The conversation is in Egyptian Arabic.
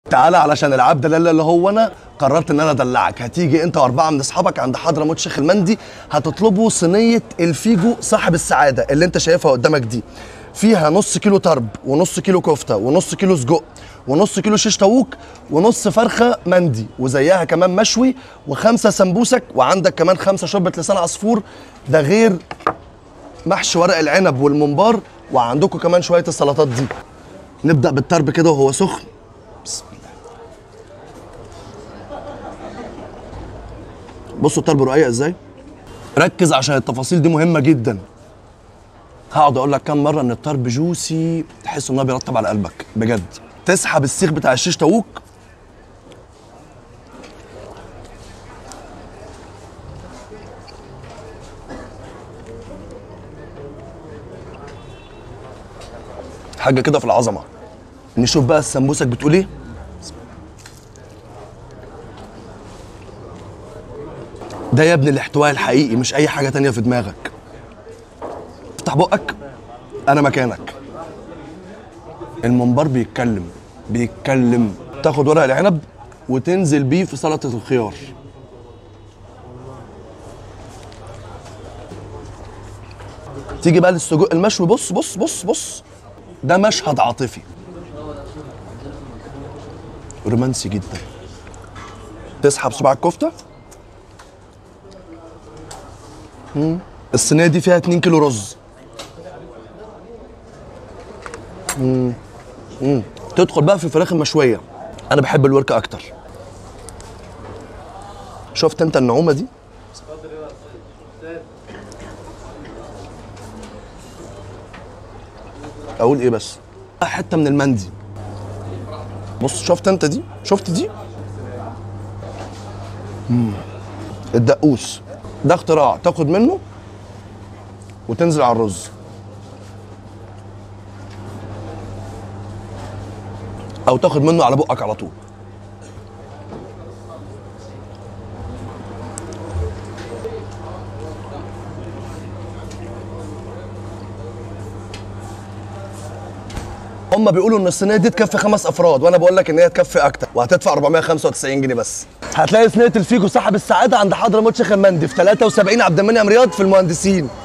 تعالى علشان العبد لله اللي هو انا قررت ان انا ادلعك هتيجي انت واربعه من اصحابك عند حضرموت شيخ المندي هتطلبوا صينيه الفيجو صاحب السعاده اللي انت شايفها قدامك دي فيها نص كيلو طرب ونص كيلو كفته ونص كيلو سجق ونص كيلو شيش طاووق ونص فرخه مندي وزيها كمان مشوي وخمسه سمبوسك وعندك كمان خمسه شوربه لسان عصفور ده غير محشي ورق العنب والممبار وعندكم كمان شويه السلطات دي نبدا بالطرب كده وهو سخن بسم الله بصوا الطرب رقيق ازاي ركز عشان التفاصيل دي مهمه جدا هقعد اقول لك كام مره ان الطرب جوسي تحس ان هو بيرطب على قلبك بجد تسحب السيخ بتاع الشيش طاووق حاجه كده في العظمه نشوف بقى السمبوسك بتقول ايه ده يا ابني الاحتواء الحقيقي مش اي حاجه تانية في دماغك افتح بقك انا مكانك الممبار بيتكلم بيتكلم تاخد ورق العنب وتنزل بيه في سلطه الخيار تيجي بقى للسجق المشوي بص بص بص بص ده مشهد عاطفي رومانسي جدا تسحب صباع الكفته مم. الصينيه دي فيها 2 كيلو رز مم. مم. تدخل بقى في الفراخ المشويه انا بحب الورك اكتر شفت انت النعومه دي اقول ايه بس حته من المندي بص شفت انت دي شفت دي مم. الدقوس ده اختراع تاخد منه وتنزل على الرز او تاخد منه على بقك على طول هم بيقولوا ان الصينيه دي تكفي خمس افراد وانا بقول لك ان هي تكفي اكتر وهتدفع 495 جنيه بس هتلاقي صينيه الفيجو صاحب السعاده عند حضرموت شيخ المندي في 73 عبد المنعم رياض في المهندسين